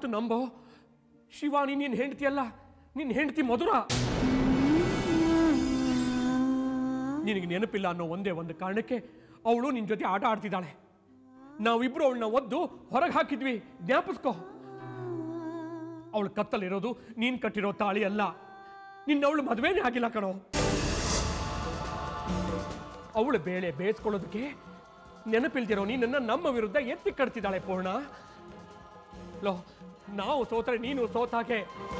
ಮಾತು ನಂಬೋ ಶಿವಾನಿ ನಿನ್ನ ಹೆಂಡತಿ ಅಲ್ಲ ನಿನ್ನ ಹೆಂಡತಿ ಮಧುರ ನಿನಗೆ ನೆನಪಿಲ್ಲ ಅನ್ನೋ ಒಂದೇ ಒಂದು ಕಾರಣಕ್ಕೆ ಅವಳು ನಿನ್ನ ಜೊತೆ ಆಟ ಆಡ್ತಿದ್ದಾಳೆ ನಾವಿಬ್ರು ಅವಳನ್ನ ಒದ್ದು ಹೊರಗೆ ಹಾಕಿದ್ವಿ ಜ್ಞಾಪಿಸ್ಕೋ ಅವಳು ಕತ್ತಲಿರೋದು ನೀನ್ ಕಟ್ಟಿರೋ ತಾಳಿ ಅಲ್ಲ ನಿನ್ನವಳು ಮದುವೆನೇ ಆಗಿಲ್ಲ ಕಣೋ ಅವಳು ಬೇಳೆ ಬೇಯಿಸ್ಕೊಳ್ಳೋದಕ್ಕೆ ನೆನಪಿಲ್ದಿರೋ ನೀನನ್ನ ನಮ್ಮ ವಿರುದ್ಧ ಎತ್ತಿ ಕಟ್ತಿದ್ದಾಳೆ ಪೂರ್ಣ ಲೋ ನಾವು ಸೋತ್ರೆ ನೀನು ಸೋತಾಗೆ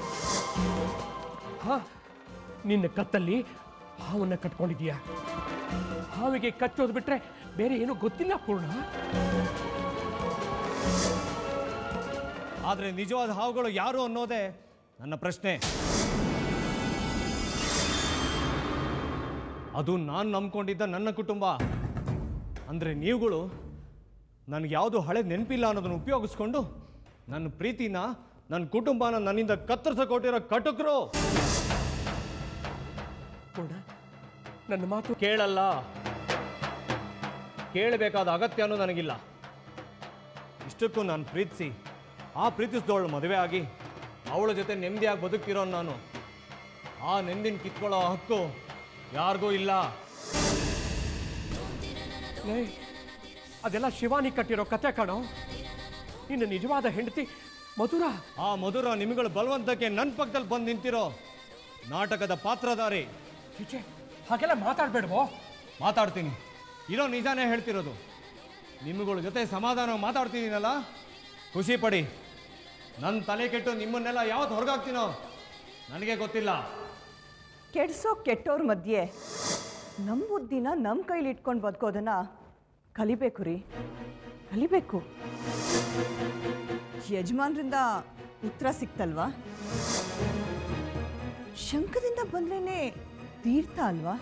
ಹಾ ನಿನ್ನ ಕತ್ತಲ್ಲಿ ಹಾವನ್ನ ಕಟ್ಕೊಂಡಿದೀಯ ಹಾವಿಗೆ ಕಚ್ಚೋದು ಬಿಟ್ರೆ ಬೇರೆ ಏನೂ ಗೊತ್ತಿಲ್ಲ ಪೂರ್ಣ ಆದರೆ ನಿಜವಾದ ಹಾವುಗಳು ಯಾರು ಅನ್ನೋದೇ ನನ್ನ ಪ್ರಶ್ನೆ ಅದು ನಾನು ನಂಬ್ಕೊಂಡಿದ್ದ ನನ್ನ ಕುಟುಂಬ ಅಂದರೆ ನೀವುಗಳು ನನಗೆ ಯಾವುದು ಹಳೆ ನೆನಪಿಲ್ಲ ಅನ್ನೋದನ್ನು ಉಪಯೋಗಿಸ್ಕೊಂಡು ನನ್ನ ಪ್ರೀತಿನ ನನ್ನ ಕುಟುಂಬನ ನನ್ನಿಂದ ಕತ್ತರಿಸ ಕೊಟ್ಟಿರೋ ಕಟುಕರು ಪೂರ್ಣ ನನ್ನ ಮಾತು ಕೇಳಲ್ಲ ಕೇಳಬೇಕಾದ ಅಗತ್ಯನೂ ನನಗಿಲ್ಲ ಇಷ್ಟಕ್ಕೂ ನಾನು ಪ್ರೀತಿಸಿ ಆ ಪ್ರೀತಿಸಿದವಳು ಮದುವೆ ಆಗಿ ಅವಳ ಜೊತೆ ನೆಮ್ಮದಿಯಾಗಿ ಬದುಕ್ತಿರೋ ನಾನು ಆ ನೆಮ್ಮದಿನ ಕಿತ್ಕೊಳ್ಳೋ ಹಕ್ಕು ಯಾರಿಗೂ ಇಲ್ಲ ಲೇ, ಅದೆಲ್ಲ ಶಿವಾನಿ ಕಟ್ಟಿರೋ ಕತೆ ಕಣೋ ನಿನ್ನ ನಿಜವಾದ ಹೆಂಡತಿ ಮಧುರ ಆ ಮಧುರ ನಿಮಗಳ ಬಲವಂತಕ್ಕೆ ನನ್ನ ಪಕ್ಕದಲ್ಲಿ ಬಂದು ನಿಂತಿರೋ ನಾಟಕದ ಪಾತ್ರಧಾರಿ ಚಿಚೆ ಹಾಗೆಲ್ಲ ಮಾತಾಡ್ಬೇಡ್ವೋ ಮಾತಾಡ್ತೀನಿ ಇರೋ ನಿಜಾನೇ ಹೇಳ್ತಿರೋದು ನಿಮ್ಮಗಳ ಜೊತೆ ಸಮಾಧಾನ ಮಾತಾಡ್ತಿದ್ದೀನಲ್ಲ ಖುಷಿ ಪಡಿ ನನ್ನ ತಲೆ ಕೆಟ್ಟು ನಿಮ್ಮನ್ನೆಲ್ಲ ಯಾವತ್ತು ಹೊರಗಾಗ್ತೀನೋ ನನಗೆ ಗೊತ್ತಿಲ್ಲ ಕೆಡ್ಸೋ ಕೆಟ್ಟೋರ್ ಮಧ್ಯೆ ನಮ್ಮ ಬುದ್ಧಿನ ನಮ್ಮ ಕೈಲಿ ಇಟ್ಕೊಂಡು ಬದುಕೋದನ್ನ ಕಲಿಬೇಕು ರೀ ಕಲಿಬೇಕು ಯಜಮಾನ್ರಿಂದ ಉತ್ತರ ಸಿಕ್ತಲ್ವಾ ಶಂಕದಿಂದ ಬಂದ್ರೇನೆ ತೀರ್ಥ ಅಲ್ವಾ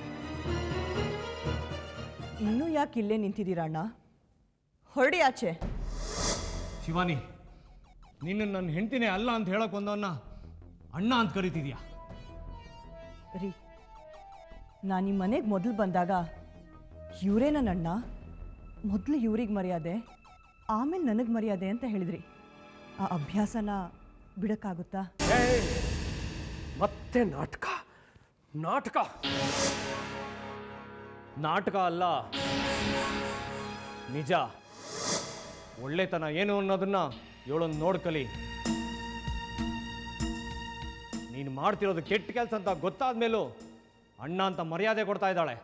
ಇನ್ನೂ ಯಾಕೆ ಇಲ್ಲೇ ನಿಂತಿದ್ದೀರಣ್ಣ ಹೊರಡಿ ಆಚೆ ಶಿವಾನಿ ನೀನು ನನ್ನ ಹೆಂಡ್ತಿನೇ ಅಲ್ಲ ಅಂತ ಹೇಳಕ್ ಒಂದವನ್ನ ಅಣ್ಣ ಅಂತ ಕರಿತಿದ್ಯಾ ರೀ ನಾನು ನಿಮ್ಮ ಮನೆಗೆ ಮೊದಲು ಬಂದಾಗ ಇವರೇ ನನ್ನ ಅಣ್ಣ ಮೊದಲು ಇವ್ರಿಗೆ ಮರ್ಯಾದೆ ಆಮೇಲೆ ನನಗೆ ಮರ್ಯಾದೆ ಅಂತ ಹೇಳಿದ್ರಿ ಆ ಅಭ್ಯಾಸನ ಬಿಡಕ್ಕಾಗುತ್ತಾ ಏಯ್! ಮತ್ತೆ ನಾಟಕ ನಾಟಕ ನಾಟಕ ಅಲ್ಲ ನಿಜ ಒಳ್ಳೆತನ ಏನು ಅನ್ನೋದನ್ನ ಇವಳನ್ನು ನೋಡ್ಕಲಿ ನೀನು ಮಾಡ್ತಿರೋದು ಕೆಟ್ಟ ಕೆಲಸ ಅಂತ ಗೊತ್ತಾದ ಮೇಲೂ ಅಣ್ಣ ಅಂತ ಮರ್ಯಾದೆ ಕೊಡ್ತಾ ಇದ್ದಾಳೆ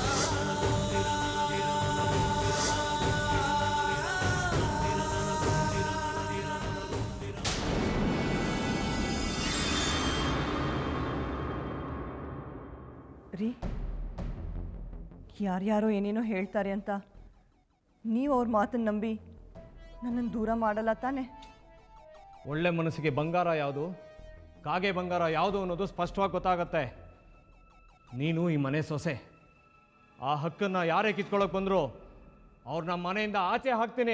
ರೀ ಯಾರ್ಯಾರೋ ಏನೇನೋ ಹೇಳ್ತಾರೆ ಅಂತ ನೀವು ಅವ್ರ ಮಾತನ್ನು ನಂಬಿ ನನ್ನನ್ನು ದೂರ ಮಾಡಲ್ಲ ತಾನೆ ಒಳ್ಳೆ ಮನಸ್ಸಿಗೆ ಬಂಗಾರ ಯಾವುದು ಕಾಗೆ ಬಂಗಾರ ಯಾವುದು ಅನ್ನೋದು ಸ್ಪಷ್ಟವಾಗಿ ಗೊತ್ತಾಗತ್ತೆ ನೀನು ಈ ಮನೆ ಸೊಸೆ ಆ ಹಕ್ಕನ್ನು ಯಾರೇ ಕಿತ್ಕೊಳ್ಳೋಕೆ ಬಂದ್ರು ಅವ್ರನ್ನ ಮನೆಯಿಂದ ಆಚೆ ಹಾಕ್ತೀನಿ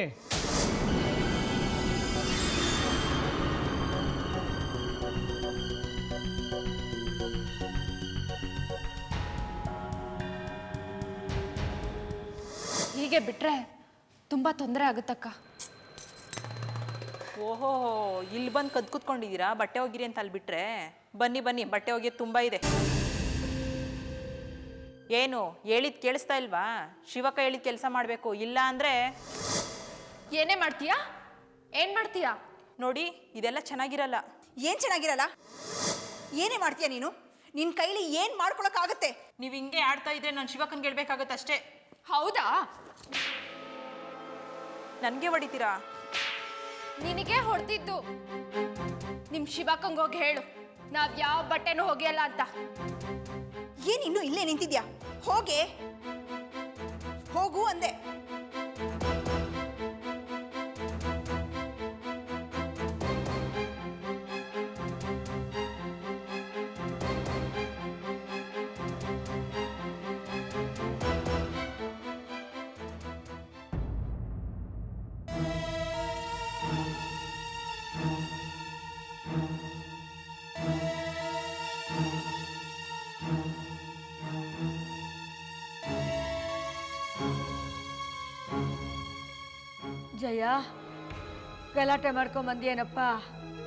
ಹೀಗೆ ಬಿಟ್ರೆ ತುಂಬ ತೊಂದರೆ ಆಗುತ್ತಕ್ಕ ಓಹೋ ಇಲ್ಲಿ ಬಂದು ಕದ್ ಕೂತ್ಕೊಂಡಿದ್ದೀರಾ ಬಟ್ಟೆ ಒಗಿರಿ ಅಂತ ಅಲ್ಲಿ ಬಿಟ್ರೆ ಬನ್ನಿ ಬನ್ನಿ ಬಟ್ಟೆ ಒಗೆಯೋದು ತುಂಬ ಇದೆ ಏನು ಹೇಳಿದ್ ಕೇಳಿಸ್ತಾ ಇಲ್ವಾ ಶಿವಕ ಹೇಳಿದ ಕೆಲಸ ಮಾಡಬೇಕು ಇಲ್ಲ ಅಂದರೆ ಏನೇ ಮಾಡ್ತೀಯಾ ಏನು ಮಾಡ್ತೀಯಾ ನೋಡಿ ಇದೆಲ್ಲ ಚೆನ್ನಾಗಿರಲ್ಲ ಏನ್ ಚೆನ್ನಾಗಿರಲ್ಲ ಏನೇ ಮಾಡ್ತೀಯ ನೀನು ನಿನ್ ಕೈಲಿ ಏನ್ ಮಾಡ್ಕೊಳಕ್ಕಾಗತ್ತೆ ನೀವು ಹಿಂಗೆ ಆಡ್ತಾ ಇದ್ರೆ ನಾನು ಶಿವಕನ್ಗೆ ಹೇಳ್ಬೇಕಾಗತ್ತೆ ಅಷ್ಟೇ ಹೌದಾ ನನಗೆ ಹೊಡಿತೀರಾ ನಿನಗೆ ಹೊಡೆದಿದ್ದು ನಿಮ್ಮ ಶಿವಕ್ಕಂಗೆ ಹೋಗಿ ಹೇಳು ನಾವು ಯಾವ ಬಟ್ಟೆನೂ ಹೋಗಿಯಲ್ಲ ಅಂತ ಏನ್ ಇನ್ನು ಇಲ್ಲೇ ನಿಂತಿದ್ಯಾ ಹೋಗೆ ಹೋಗು ಅಂದೆ ಜಯ ಗಲಾಟೆ ಮಾಡ್ಕೊಂಬಂದಿಯೇನಪ್ಪ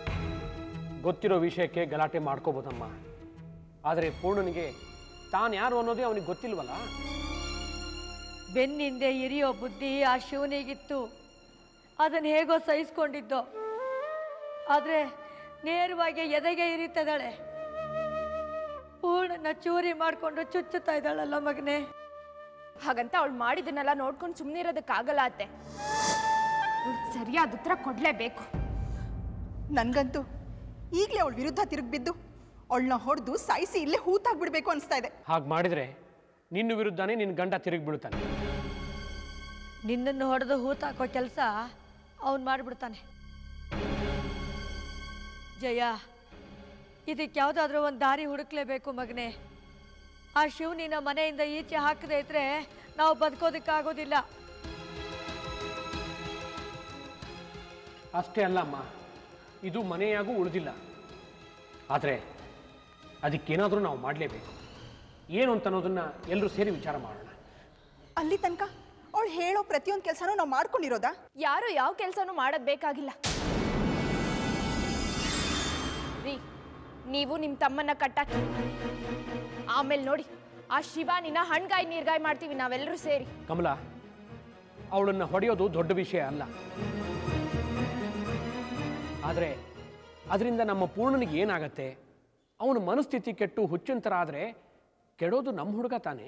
ಗೊತ್ತಿರೋ ವಿಷಯಕ್ಕೆ ಗಲಾಟೆ ಮಾಡ್ಕೋಬೋದಮ್ಮ ಆದರೆ ಪೂರ್ಣನಿಗೆ ತಾನು ಯಾರು ಅನ್ನೋದೇ ಅವನಿಗೆ ಗೊತ್ತಿಲ್ವಲ್ಲ ಬೆನ್ನಿಂದೆ ಇರಿಯೋ ಬುದ್ಧಿ ಆ ಶಿವನಿಗಿತ್ತು ಅದನ್ನು ಹೇಗೋ ಸಹಿಸ್ಕೊಂಡಿದ್ದೋ ಆದರೆ ನೇರವಾಗಿ ಎದೆಗೆ ಇರಿತದಾಳೆ ಪೂರ್ಣನ ಚೂರಿ ಮಾಡಿಕೊಂಡು ಚುಚ್ಚುತ್ತಾ ಇದ್ದಾಳಲ್ಲ ಮಗನೇ ಹಾಗಂತ ಅವಳು ಮಾಡಿದ್ದನ್ನೆಲ್ಲ ನೋಡ್ಕೊಂಡು ಸುಮ್ಮನೆ ಇರೋದಕ್ಕಾಗಲ್ಲ ಅತ್ತೆ ಅವ್ಳಿಗ್ ಸರಿಯಾದ ಉತ್ತರ ಕೊಡಲೇಬೇಕು ನನಗಂತೂ ಈಗಲೇ ಅವಳ ವಿರುದ್ಧ ತಿರುಗಿಬಿದ್ದು ಅವಳನ್ನ ಹೊಡೆದು ಸಾಯಿಸಿ ಇಲ್ಲೇ ಹೂತಾಗ್ಬಿಡ್ಬೇಕು ಅನಿಸ್ತಾ ಇದೆ ಹಾಗೆ ಮಾಡಿದರೆ ನಿನ್ನ ವಿರುದ್ಧನೇ ನಿನ್ನ ಗಂಡ ತಿರುಗಿ ಬೀಳ್ತಾನೆ ನಿನ್ನನ್ನು ಹೊಡೆದು ಹೂತಾಕೋ ಕೆಲಸ ಅವನು ಮಾಡಿಬಿಡ್ತಾನೆ ಜಯ ಇದಕ್ಕೆ ಯಾವುದಾದ್ರೂ ಒಂದು ದಾರಿ ಹುಡುಕ್ಲೇಬೇಕು ಮಗನೇ ಆ ಶಿವನಿನ ಮನೆಯಿಂದ ಈಚೆ ಹಾಕದೇ ಇದ್ರೆ ನಾವು ಬದುಕೋದಕ್ಕಾಗೋದಿಲ್ಲ ಅಷ್ಟೇ ಅಲ್ಲಮ್ಮ ಇದು ಮನೆಯಾಗೂ ಉಳಿದಿಲ್ಲ ಆದರೆ ಅದಕ್ಕೇನಾದರೂ ನಾವು ಮಾಡಲೇಬೇಕು ಏನು ಅಂತ ಅನ್ನೋದನ್ನು ಎಲ್ಲರೂ ಸೇರಿ ವಿಚಾರ ಮಾಡೋಣ ಅಲ್ಲಿ ತನಕ ಅವಳು ಹೇಳೋ ಪ್ರತಿಯೊಂದು ಕೆಲಸನೂ ನಾವು ಮಾಡ್ಕೊಂಡಿರೋದಾ ಯಾರು ಯಾವ ಕೆಲಸನೂ ಮಾಡೋದ್ ಬೇಕಾಗಿಲ್ಲ ರೀ ನೀವು ನಿಮ್ಮ ತಮ್ಮನ್ನ ಕಟ್ಟಾಕಿ ಆಮೇಲೆ ನೋಡಿ ಆ ಶಿವಾನಿನ ಹಣ್ಗಾಯಿ ನೀರ್ಗಾಯಿ ಮಾಡ್ತೀವಿ ನಾವೆಲ್ಲರೂ ಸೇರಿ ಕಮಲ ಅವಳನ್ನು ಹೊಡೆಯೋದು ದೊಡ್ಡ ವಿಷಯ ಅಲ್ಲ ಆದರೆ ಅದರಿಂದ ನಮ್ಮ ಪೂರ್ಣನಿಗೆ ಏನಾಗತ್ತೆ ಅವನ ಮನಸ್ಥಿತಿ ಕೆಟ್ಟು ಹುಚ್ಚಂತರ ಆದರೆ ಕೆಡೋದು ನಮ್ಮ ಹುಡುಗ ತಾನೇ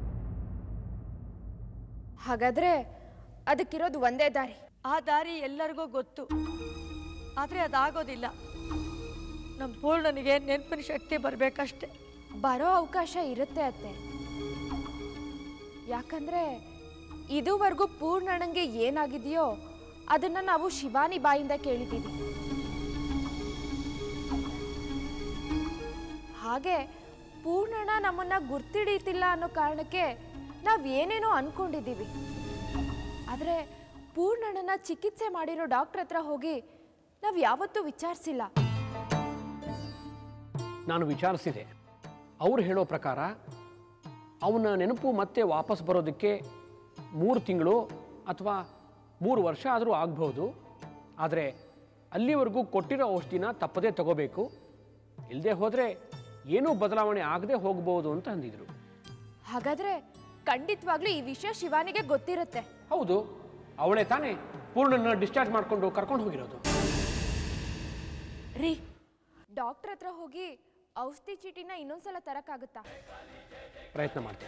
ಹಾಗಾದ್ರೆ ಅದಕ್ಕಿರೋದು ಒಂದೇ ದಾರಿ ಆ ದಾರಿ ಎಲ್ಲರಿಗೂ ಗೊತ್ತು ಆದರೆ ಅದಾಗೋದಿಲ್ಲ ನಮ್ಮ ಪೂರ್ಣನಿಗೆ ನೆನಪಿನ ಶಕ್ತಿ ಬರಬೇಕಷ್ಟೆ ಬರೋ ಅವಕಾಶ ಇರುತ್ತೆ ಅತ್ತೆ ಯಾಕಂದ್ರೆ ಇದುವರೆಗೂ ಪೂರ್ಣಣ್ಣಂಗೆ ಏನಾಗಿದೆಯೋ ಅದನ್ನ ನಾವು ಶಿವಾನಿ ಬಾಯಿಂದ ಕೇಳಿದ್ದೀವಿ ಹಾಗೆ ಪೂರ್ಣಣ್ಣ ನಮ್ಮನ್ನ ಗುರ್ತಿಡೀತಿಲ್ಲ ಅನ್ನೋ ಕಾರಣಕ್ಕೆ ನಾವ್ ಏನೇನೋ ಅನ್ಕೊಂಡಿದ್ದೀವಿ ಆದ್ರೆ ಪೂರ್ಣಣ್ಣನ ಚಿಕಿತ್ಸೆ ಮಾಡಿರೋ ಡಾಕ್ಟರ್ ಹತ್ರ ಹೋಗಿ ನಾವ್ ಯಾವತ್ತೂ ವಿಚಾರಿಸಿಲ್ಲ ನಾನು ವಿಚಾರಿಸಿದೆ ಅವ್ರು ಹೇಳೋ ಪ್ರಕಾರ ಅವನ ನೆನಪು ಮತ್ತೆ ವಾಪಸ್ ಬರೋದಕ್ಕೆ ಮೂರು ತಿಂಗಳು ಅಥವಾ ಮೂರು ವರ್ಷ ಆದರೂ ಆಗ್ಬೋದು ಆದರೆ ಅಲ್ಲಿವರೆಗೂ ಕೊಟ್ಟಿರೋ ಔಷಧಿನ ತಪ್ಪದೇ ತಗೋಬೇಕು ಇಲ್ಲದೆ ಹೋದರೆ ಏನೂ ಬದಲಾವಣೆ ಆಗದೆ ಹೋಗ್ಬೋದು ಅಂತ ಅಂದಿದ್ರು ಹಾಗಾದ್ರೆ ಖಂಡಿತವಾಗ್ಲೂ ಈ ವಿಷಯ ಶಿವಾನಿಗೆ ಗೊತ್ತಿರುತ್ತೆ ಹೌದು ಅವಳೇ ತಾನೇ ಪೂರ್ಣನ ಡಿಸ್ಚಾರ್ಜ್ ಮಾಡಿಕೊಂಡು ಕರ್ಕೊಂಡು ಹೋಗಿರೋದು ರೀ ಡಾಕ್ಟರ್ ಹತ್ರ ಹೋಗಿ ಔಷಧಿ ಚೀಟಿನ ಇನ್ನೊಂದ್ಸಲ ತರಕ್ಕಾಗುತ್ತಾ ಪ್ರಯತ್ನ ಮಾಡ್ತೀನಿ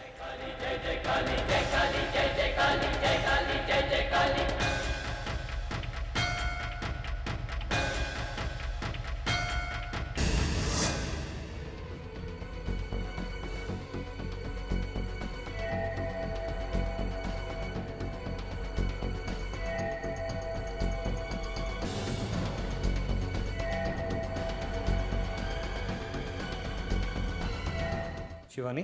ಶಿವಾನಿ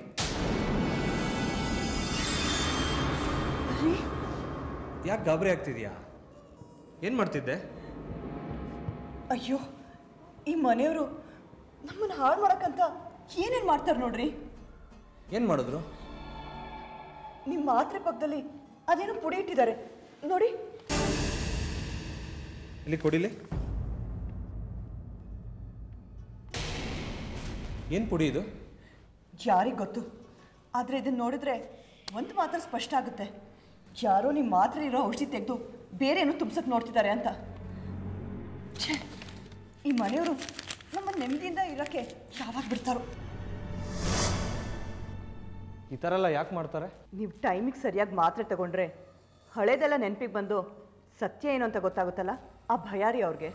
ಯಾಕೆ ಗಾಬರಿ ಆಗ್ತಿದ್ಯಾ ಏನು ಮಾಡ್ತಿದ್ದೆ ಅಯ್ಯೋ ಈ ಮನೆಯವರು ನಮ್ಮನ್ನು ಹಾಳು ಮಾಡೋಕ್ಕಂತ ಏನೇನು ಮಾಡ್ತಾರೆ ನೋಡ್ರಿ ಏನು ಮಾಡಿದ್ರು ನಿಮ್ಮ ಮಾತ್ರೆ ಪಕ್ಕದಲ್ಲಿ ಅದೇನೋ ಪುಡಿ ಇಟ್ಟಿದ್ದಾರೆ ನೋಡಿ ಇಲ್ಲಿ ಕೊಡಿಲಿ ಏನು ಪುಡಿ ಇದು ಯಾರಿಗೆ ಗೊತ್ತು ಆದರೆ ಇದನ್ನು ನೋಡಿದ್ರೆ ಒಂದು ಮಾತ್ರ ಸ್ಪಷ್ಟ ಆಗುತ್ತೆ ಯಾರೋ ನಿಮ್ಮ ಮಾತ್ರೆ ಇರೋ ಔಷಧಿ ತೆಗೆದು ಬೇರೆ ಏನೋ ತುಂಬ್ಸಕ್ಕೆ ನೋಡ್ತಿದ್ದಾರೆ ಅಂತ ಛೇ ಈ ಮನೆಯವರು ನಮ್ಮ ನೆಮ್ಮದಿಯಿಂದ ಇರೋಕ್ಕೆ ಯಾವಾಗ ಬಿಡ್ತಾರೋ ಈ ಥರ ಎಲ್ಲ ಯಾಕೆ ಮಾಡ್ತಾರೆ ನೀವು ಟೈಮಿಗೆ ಸರಿಯಾಗಿ ಮಾತ್ರೆ ತಗೊಂಡ್ರೆ ಹಳೇದೆಲ್ಲ ನೆನಪಿಗೆ ಬಂದು ಸತ್ಯ ಏನು ಅಂತ ಗೊತ್ತಾಗುತ್ತಲ್ಲ ಆ ಭಯ ರೀ ಅವ್ರಿಗೆ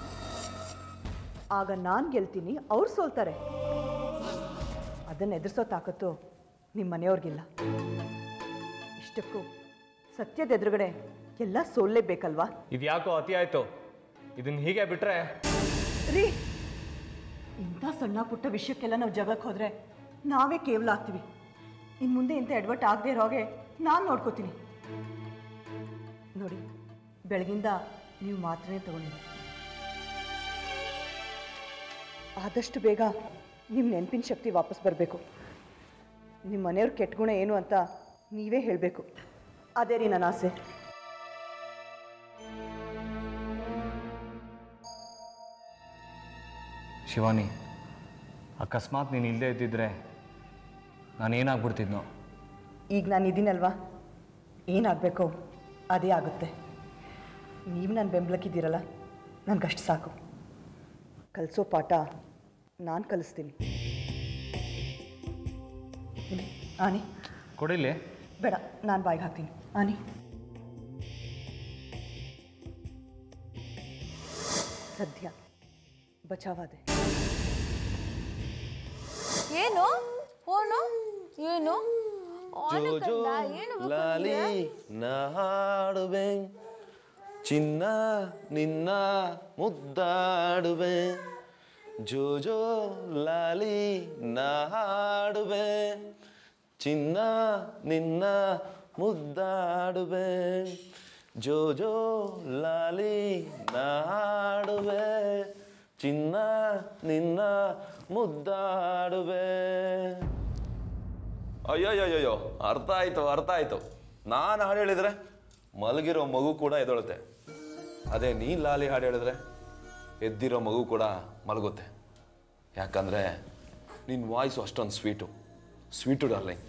ಆಗ ನಾನು ಗೆಲ್ತೀನಿ ಅವ್ರು ಸೋಲ್ತಾರೆ ಅದನ್ನು ಎದುರಿಸೋ ತಾಕತ್ತು ನಿಮ್ಮ ಮನೆಯವ್ರಿಗಿಲ್ಲ ಇಷ್ಟಕ್ಕೂ ಸತ್ಯದ ಎದುರುಗಡೆ ಎಲ್ಲ ಸೋಲ್ಲೇಬೇಕಲ್ವಾ ಇದು ಯಾಕೋ ಅತಿ ಆಯಿತು ಇದನ್ನ ಹೀಗೆ ಬಿಟ್ರೆ ರೀ ಇಂಥ ಸಣ್ಣ ಪುಟ್ಟ ವಿಷಯಕ್ಕೆಲ್ಲ ನಾವು ಜಗಳಕ್ಕೆ ಹೋದರೆ ನಾವೇ ಕೇವಲ ಆಗ್ತೀವಿ ಇನ್ನು ಮುಂದೆ ಇಂಥ ಎಡ್ವರ್ಟ್ ಆಗದೆ ಇರೋ ಹಾಗೆ ನಾನು ನೋಡ್ಕೋತೀನಿ ನೋಡಿ ಬೆಳಗಿಂದ ನೀವು ಮಾತ್ರನೇ ತಗೊಂಡಿ ಆದಷ್ಟು ಬೇಗ ನಿಮ್ಮ ನೆನಪಿನ ಶಕ್ತಿ ವಾಪಸ್ ಬರಬೇಕು ನಿಮ್ಮ ಮನೆಯವ್ರ ಕೆಟ್ಟ ಗುಣ ಏನು ಅಂತ ನೀವೇ ಹೇಳಬೇಕು ಅದೇ ರೀ ನನ್ನ ಆಸೆ ಶಿವಾನಿ ಅಕಸ್ಮಾತ್ ನೀನು ಇಲ್ಲದೇ ಇದ್ದಿದ್ರೆ ನಾನು ಏನಾಗ್ಬಿಡ್ತಿದ್ನೋ ಈಗ ನಾನು ಇದೀನಲ್ವಾ ಏನಾಗಬೇಕೋ ಅದೇ ಆಗುತ್ತೆ ನೀವು ನನ್ನ ಬೆಂಬಲಕ್ಕಿದ್ದೀರಲ್ಲ ನನಗಷ್ಟು ಸಾಕು ಕಲಿಸೋ ಪಾಠ ನಾನು ಕಲಿಸ್ತೀನಿ ಇಲ್ಲಿ, ಆನೆ ಕೊಡಿಲಿ ಬೇಡ ನಾನು ಬಾಯಿಗೆ ಹಾಕ್ತೀನಿ ಆನೆ ಸದ್ಯ ಬಚಾವಾದೆ ಏನು ಓನು ಏನು ಆನೆ ಜೋಜೋ ಕಂದ, ಏನು ಬೇಕು ಲಾಲಿ ನಿಂಗೆ? ನಾಡುವೆ ಚಿನ್ನ ನಿನ್ನ ಮುದ್ದಾಡುವೆ ಜೋಜೋ ಲಾಲಿ ನಾಡುವೆ ಚಿನ್ನ ನಿನ್ನ ಮುದ್ದಾಡುವೆ ಜೋಜೋ ಲಾಲಿ ನಾಡುವೆ ಚಿನ್ನ ನಿನ್ನ ಮುದ್ದಾಡುವೆ ಅಯ್ಯೋಯ್ಯೋಯ್ಯೋ ಅರ್ಥ ಆಯ್ತು ಅರ್ಥ ಆಯ್ತು ನಾನು ಹಾಡು ಹೇಳಿದ್ರೆ ಮಲಗಿರೋ ಮಗು ಕೂಡ ಎದೊಳುತ್ತೆ ಅದೇ ನೀನ್ ಲಾಲಿ ಹಾಡು ಹೇಳಿದ್ರೆ ಎದ್ದಿರೋ ಮಗು ಕೂಡ ಮಲಗುತ್ತೆ ಯಾಕಂದ್ರೆ ನಿನ್ನ ವಾಯ್ಸು ಅಷ್ಟೊಂದು ಸ್ವೀಟು ಸ್ವೀಟು ಡಾರ್ಲಿಂಗ್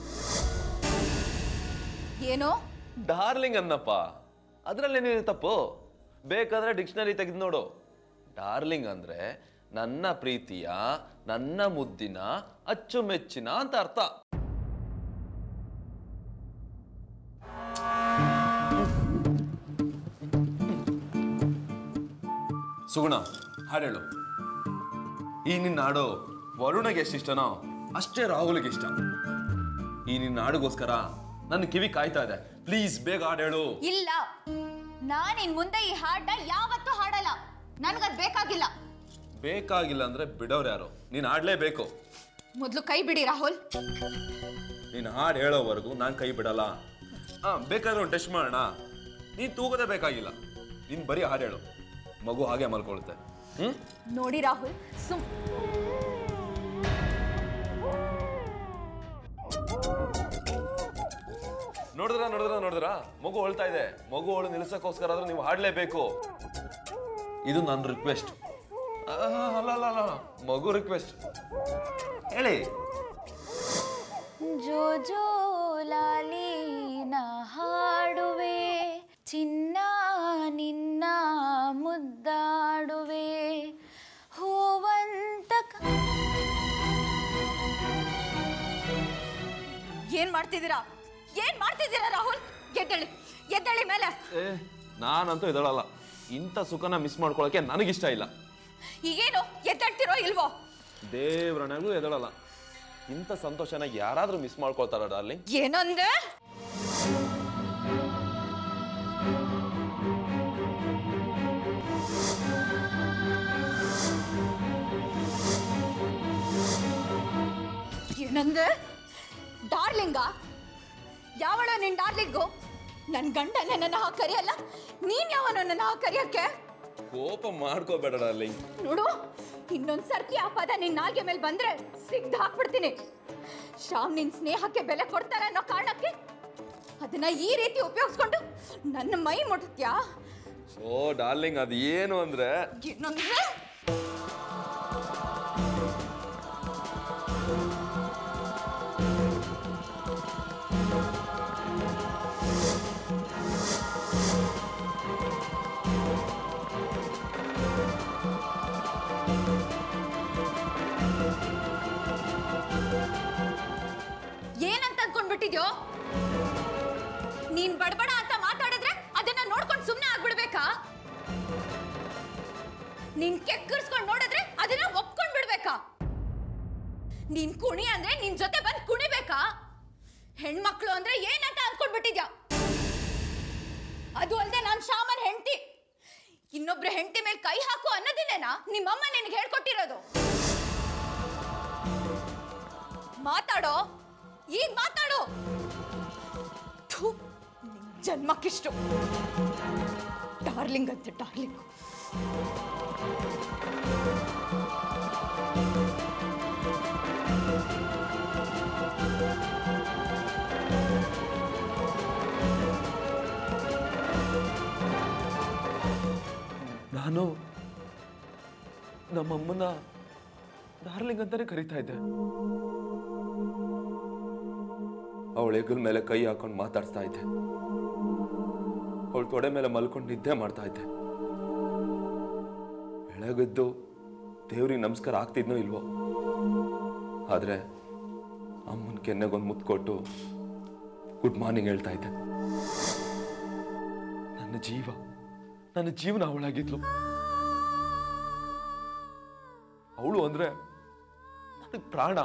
ಏನು ಡಾರ್ಲಿಂಗ್ ಅನ್ನಪ್ಪ ಅದರಲ್ಲೇನೇನು ತಪ್ಪು ಬೇಕಾದ್ರೆ ಡಿಕ್ಷನರಿ ತೆಗೆದು ನೋಡು ಡಾರ್ಲಿಂಗ್ ಅಂದ್ರೆ ನನ್ನ ಪ್ರೀತಿಯ ನನ್ನ ಮುದ್ದಿನ ಅಚ್ಚುಮೆಚ್ಚಿನ ಅಂತ ಅರ್ಥ ಸುಗುಣ ಹಾಡೇಳು ಈ ನಿನ್ನ ಹಾಡು ವರುಣಗೆ ಎಷ್ಟು ಇಷ್ಟನೋ ಅಷ್ಟೇ ರಾಹುಲ್ಗೆ ಇಷ್ಟ ಈ ನಿನ್ನ ಹಾಡುಗೋಸ್ಕರ ನನ್ನ ಕಿವಿ ಕಾಯ್ತಾ ಇದೆ ಪ್ಲೀಸ್ ಬೇಗ ಹಾಡೇಳು ಇಲ್ಲ ನಾನು ಇನ್ ಮುಂದೆ ಈ ಹಾಡನ್ನ ಯಾವತ್ತೂ ಹಾಡಲ್ಲ ನನ್ಗದ್ ಬೇಕಾಗಿಲ್ಲ ಬೇಕಾಗಿಲ್ಲ ಅಂದ್ರೆ ಬಿಡೋರು ಯಾರು ನೀನ್ ಹಾಡ್ಲೇಬೇಕು ಮೊದ್ಲು ಕೈ ಬಿಡಿ ರಾಹುಲ್ ನೀನ್ ಹಾಡು ಹೇಳೋವರೆಗೂ ನಾನು ಕೈ ಬಿಡಲ್ಲ ಹಾ ಬೇಕಾದ್ರೆ ಒಂದು ಟೆಸ್ಟ್ ಮಾಡೋಣ ನೀನ್ ತೂಗೋದೇ ಬೇಕಾಗಿಲ್ಲ ನೀನ್ ಬರೀ ಹಾಡು ಹೇಳು ಮಗು ಹಾಗೆ ಮಲ್ಕೊಳುತ್ತೆ ಹ್ಮ್ ನೋಡಿ ರಾಹುಲ್ ಸುಮ್ ನೋಡಿದ್ರ ನೋಡಿದ್ರ ನೋಡಿದ್ರ ಮಗು ಹೊಳ್ತಾ ಇದೆ ಮಗು ಹೊಳು ನಿಲ್ಸಕ್ಕೋಸ್ಕರ ಆದ್ರೂ ನೀವು ಹಾಡ್ಲೇಬೇಕು ಇದು ನನ್ನ ರಿಕ್ವೆಸ್ಟ್ ಅಲ್ಲ ಅಲ್ಲ ಅಲ್ಲ ಮಗು ರಿಕ್ವೆಸ್ಟ್ ಹೇಳಿ ಜೋ ಜೋ ಲಾಲಿನ ಹಾಡುವೆ ಚಿನ್ನ ನಿನ್ನ ಮುದ್ದಾಡುವೆ ಹೂವಂತ ಏನ್ ಮಾಡ್ತಿದ್ದೀರಾ ಏನ್ ಮಾಡ್ತಿದ್ದೀರಾ ರಾಹುಲ್ ಎದ್ದೇಳಿ ಎದ್ದೇಳಿ ಮೇಲೆ ಏ ನಾನಂತೂ ಇದಳಲ್ಲ ಇಂಥ ಸುಖನ ಮಿಸ್ ಮಾಡ್ಕೊಳಕ್ಕೆ ನನಗಿಷ್ಟ ಇಲ್ಲ ಈಗೇನು ಎದ್ದೇಳ್ತಿರೋ ಇಲ್ವೋ ದೇವ್ರಣಗೂ ಎದಳಲ್ಲ ಇಂಥ ಸಂತೋಷನ ಯಾರಾದ್ರೂ ಮಿಸ್ ಮಾಡ್ಕೊಳ್ತಾರ ಡಾರ್ಲಿಂಗ್ ಏನಂದೆ ಏನಂದೆ ಡಾರ್ಲಿಂಗ ಯಾವಳ ನಿನ್ ಡಾರ್ಲಿಂಗು ನನ್ ಗಂಡ ನನ್ನನ್ನ ಹಾಗೆ ಕರೆಯಲ್ಲ ನೀನ್ ಯಾವ ನನ್ನನ್ನ ಹಾಗೆ ಕರೆಯಕ್ಕೆ ಕೋಪ ಮಾಡ್ಕೋಬೇಡ ಡಾರ್ಲಿಂಗ್ ನೋಡು ಇನ್ನೊಂದ್ ಸರ್ತಿ ಆ ಪದ ನಿನ್ ನಾಲ್ಗೆ ಮೇಲೆ ಬಂದ್ರೆ ಸಿಗ್ದು ಹಾಕ್ಬಿಡ್ತೀನಿ ಶ್ಯಾಮ್ ನಿನ್ ಸ್ನೇಹಕ್ಕೆ ಬೆಲೆ ಕೊಡ್ತಾರೆ ಅನ್ನೋ ಕಾರಣಕ್ಕೆ ಅದನ್ನ ಈ ರೀತಿ ಉಪಯೋಗಿಸ್ಕೊಂಡು ನನ್ನ ಮೈ ಮುಟ್ತ್ಯಾ ಓ ಡಾರ್ಲಿಂಗ್ ಅದು ಏನು ಅಂದ್ರೆ ಇನ್ನೊಂದ್ರೆ ಏನಂತ ಅನ್ಕೊಂಡ್ಬಿಟ್ಟಿದ್ಯೋ ನೀನ್ ಬಡಬಡ ಅಂತ ಮಾತಾಡಿದ್ರೆ ಅದನ್ನ ನೋಡ್ಕೊಂಡು ಸುಮ್ಮನೆ ಆಗ್ಬಿಡ್ಬೇಕಾ ನೀನ್ ಕೆಕ್ಕರ್ಸ್ಕೊಂಡ್ ನೋಡಿದ್ರೆ ಅದನ್ನ ಒಪ್ಕೊಂಡ್ ಬಿಡ್ಬೇಕಾ ನೀನ್ ಕುಣಿ ಅಂದ್ರೆ ನಿನ್ ಜೊತೆ ಬಂದ್ ಕುಣಿಬೇಕಾ ಹೆಣ್ಮಕ್ಳು ಅಂದ್ರೆ ಏನಂತ ಅನ್ಕೊಂಡ್ಬಿಟ್ಟಿದ್ಯಾ ಅದು ಅಲ್ಲದೆ ನಾನ್ ಶಾಮನ್ ಹೆಂಡತಿ ಇನ್ನೊಬ್ರ ಹೆಂಡತಿ ಮೇಲೆ ಕೈ ಹಾಕು ಅನ್ನೋದಿಲ್ಲೇನಾ ನಿಮ್ಮಮ್ಮ ನಿನಗೆ ಹೇಳ್ಕೊಟ್ಟಿರೋದು ಮಾತಾಡೋ ಈಗ ಮಾತಾಡು ಥು, ನಿನ್ ಜನ್ಮಕ್ಕಿಷ್ಟು ಡಾರ್ಲಿಂಗ್ ಅಂತೆ ಡಾರ್ಲಿಂಗ್ ನಾನು ನಮ್ಮಮ್ಮನ ಡಾರ್ಲಿಂಗ್ ಅಂತಾನೆ ಕರಿತಾ ಇದ್ದೆ ಅವಳ ಹೆಗಲ್ ಮೇಲೆ ಕೈ ಹಾಕೊಂಡು ಮಾತಾಡ್ಸ್ತಾ ಇದ್ದೆ ಅವಳ ತೊಡೆ ಮೇಲೆ ಮಲ್ಕೊಂಡು ನಿದ್ದೆ ಮಾಡ್ತಾ ಇದ್ದೆ ಬೆಳಗ್ಗೆದ್ದು ದೇವ್ರಿಗೆ ನಮಸ್ಕಾರ ಆಗ್ತಿದ್ನೋ ಇಲ್ವೋ ಆದ್ರೆ ಅಮ್ಮನ ಕೆನ್ನೆಗೊಂದು ಮುತ್ತು ಕೊಟ್ಟು ಗುಡ್ ಮಾರ್ನಿಂಗ್ ಹೇಳ್ತಾ ಇದ್ದೆ ನನ್ನ ಜೀವ ನನ್ನ ಜೀವನ ಅವಳಾಗಿದ್ಲು ಅವಳು ಅಂದ್ರೆ ನನಗೆ ಪ್ರಾಣ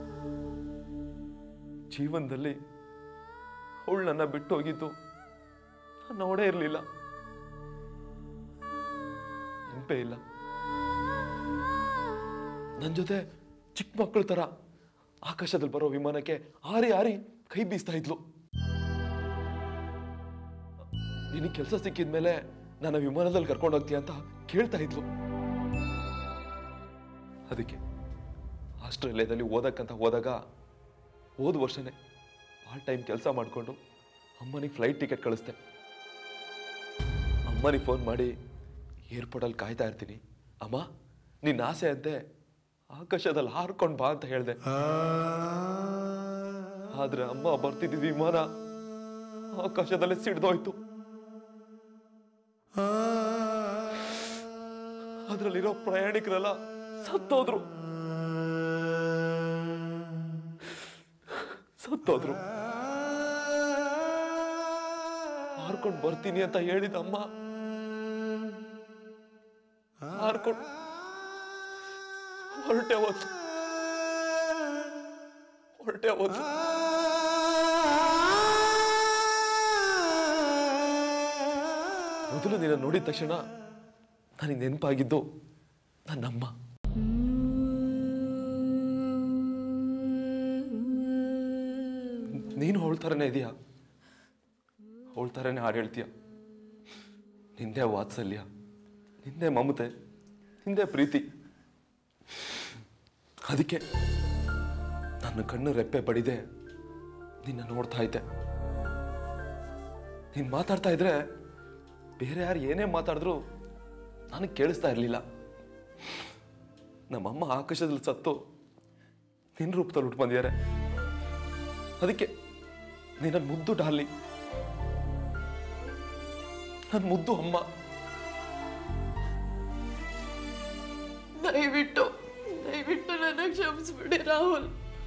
ಜೀವನದಲ್ಲಿ ಅವಳು ನನ್ನ ಬಿಟ್ಟು ಹೋಗಿದ್ದು ನಾನು ನೋಡೇ ಇರಲಿಲ್ಲ ನೆನಪೇ ಇಲ್ಲ ನನ್ನ ಜೊತೆ ಚಿಕ್ಕ ಮಕ್ಕಳ ತರ ಆಕಾಶದಲ್ಲಿ ಬರೋ ವಿಮಾನಕ್ಕೆ ಹಾರಿ ಹಾರಿ ಕೈ ಬೀಸ್ತಾ ಇದ್ಲು ನಿನಗೆ ಕೆಲಸ ಸಿಕ್ಕಿದ್ಮೇಲೆ ನನ್ನ ವಿಮಾನದಲ್ಲಿ ಕರ್ಕೊಂಡು ಹೋಗ್ತೀಯ ಅಂತ ಕೇಳ್ತಾ ಇದ್ಲು ಅದಕ್ಕೆ ಆಸ್ಟ್ರೇಲಿಯಾದಲ್ಲಿ ಓದಕ್ಕಂತ ಹೋದಾಗ ಹೋದ ವರ್ಷನೇ ಪಾರ್ಟ್ ಟೈಮ್ ಕೆಲಸ ಮಾಡಿಕೊಂಡು ಅಮ್ಮನಿಗೆ ಫ್ಲೈಟ್ ಟಿಕೆಟ್ ಕಳಿಸ್ದೆ ಅಮ್ಮನಿಗೆ ಫೋನ್ ಮಾಡಿ ಏರ್ಪೋರ್ಟಲ್ಲಿ ಕಾಯ್ತಾ ಇರ್ತೀನಿ ಅಮ್ಮ ನಿನ್ನ ಆಸೆ ಅಂತೆ ಆಕಾಶದಲ್ಲಿ ಹಾರ್ಕೊಂಡು ಬಾ ಅಂತ ಹೇಳಿದೆ ಆದ್ರೆ ಅಮ್ಮ ಬರ್ತಿದ್ದ ವಿಮಾನ ಆಕಾಶದಲ್ಲೇ ಸಿಡ್ದೋಯ್ತು ಅದರಲ್ಲಿರೋ ಪ್ರಯಾಣಿಕರೆಲ್ಲ ಸತ್ತೋದ್ರು ಸತ್ತೋದ್ರು ಹಾರ್ಕೊಂಡು ಬರ್ತೀನಿ ಅಂತ ಹೇಳಿದ ಅಮ್ಮ ಹಾರ್ಕೊಂಡು ಹೊರಟೆ ಹೋದ್ರು ಹೊರಟೆ ಹೋದ್ರು ಮೊದಲು ನಿನ್ನ ನೋಡಿದ ತಕ್ಷಣ ನನಗೆ ನೆನಪಾಗಿದ್ದು ನನ್ನಮ್ಮ ನೀನು ಅವಳ ಥರನೇ ಇದೆಯಾ ಅವಳ ಥರನೇ ಹಾಡು ಹೇಳ್ತೀಯ ನಿಂದೆ ವಾತ್ಸಲ್ಯ ನಿಂದೆ ಮಮತೆ ನಿಂದೆ ಪ್ರೀತಿ ಅದಕ್ಕೆ ನನ್ನ ಕಣ್ಣು ರೆಪ್ಪೆ ಬಡಿದೆ ನಿನ್ನ ನೋಡ್ತಾ ಇದ್ದೆ ನೀನು ಮಾತಾಡ್ತಾ ಇದ್ರೆ ಬೇರೆ ಯಾರು ಏನೇ ಮಾತಾಡಿದ್ರು ನನಗೆ ಕೇಳಿಸ್ತಾ ಇರಲಿಲ್ಲ ನಮ್ಮಮ್ಮ ಆಕಾಶದಲ್ಲಿ ಸತ್ತು ನಿನ್ನ ರೂಪದಲ್ಲಿ ಹುಟ್ಟು ಬಂದಿದ್ದಾರೆ ಅದಕ್ಕೆ ನಿನ್ನ ಮುದ್ದು ಡಾರ್ಲಿ ನನ್ನ ಮುದ್ದು ಅಮ್ಮ ದಯವಿಟ್ಟು ದಯವಿಟ್ಟು ನನ್ನ ಕ್ಷಮಿಸ್ಬಿಡಿ ರಾಹುಲ್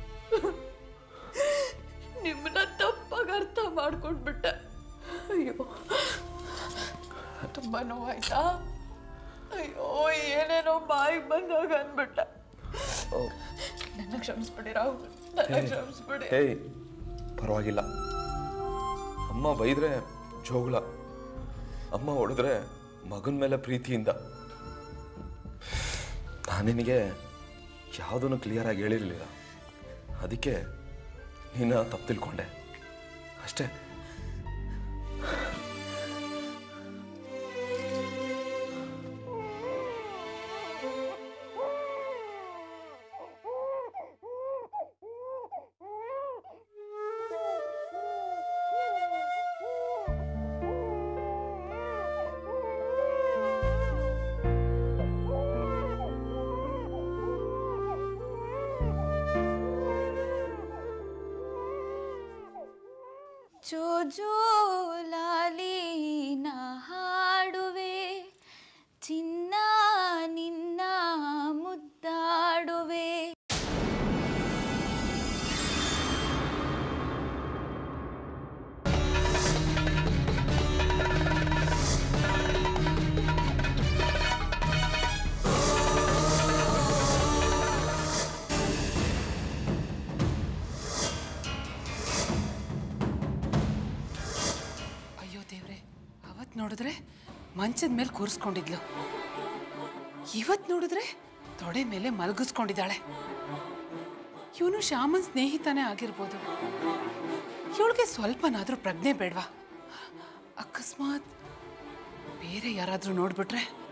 ನಿಮ್ಮನ್ನ ತಪ್ಪಾಗಿ ಅರ್ಥ ಮಾಡ್ಕೊಂಡ್ಬಿಟ್ಟೆ ಅಯ್ಯೋ ತುಂಬಾ ನೋವಾಯ್ತಾ ಅಯ್ಯೋ ಏನೇನೋ ಬಾಯಿಗೆ ಬಂದಾಗ ಅನ್ಬಿಟ್ಟೆ ನನ್ನ ಕ್ಷಮಿಸ್ಬಿಡಿ ರಾಹುಲ್ ನನ್ನ ಕ್ಷಮಿಸ್ಬಿಡಿ ಏಯ್ ಪರವಾಗಿಲ್ಲ ಅಮ್ಮ ಬೈದ್ರೆ ಜೋಗುಳ ಅಮ್ಮ ಹೊಡೆದ್ರೆ ಮಗನ ಮೇಲೆ ಪ್ರೀತಿಯಿಂದ ನಾನು ನಿನಗೆ ಯಾವುದನ್ನು ಕ್ಲಿಯರ್ ಆಗಿ ಹೇಳಿರಲಿಲ್ಲ ಅದಕ್ಕೆ ನೀನ ತಪ್ಪು ತಿಳ್ಕೊಂಡೆ ಅಷ್ಟೇ ಜೋ ಜೋ ಲಾಲಿನ ಹಾಡುವೆ ಚಿನ್ನ ನಿನ್ನ ಮುದ್ದಾಡುವೆ ಅಯ್ಯೋ ದೇವ್ರೆ ಅವತ್ ನೋಡಿದ್ರೆ ಮಂಚದ ಮೇಲೆ ಕೂರಿಸ್ಕೊಂಡಿದ್ಲು ಇವತ್ ನೋಡಿದ್ರೆ ತೊಡೆ ಮೇಲೆ ಮಲಗಿಸ್ಕೊಂಡಿದ್ದಾಳೆ ಇವನು ಶ್ಯಾಮನ್ ಸ್ನೇಹಿತನೇ ಆಗಿರ್ಬೋದು ಇವಳಿಗೆ ಸ್ವಲ್ಪನಾದ್ರೂ ಪ್ರಜ್ಞೆ ಬೇಡ್ವಾ ಅಕಸ್ಮಾತ್ ಬೇರೆ ಯಾರಾದ್ರೂ ನೋಡ್ಬಿಟ್ರೆ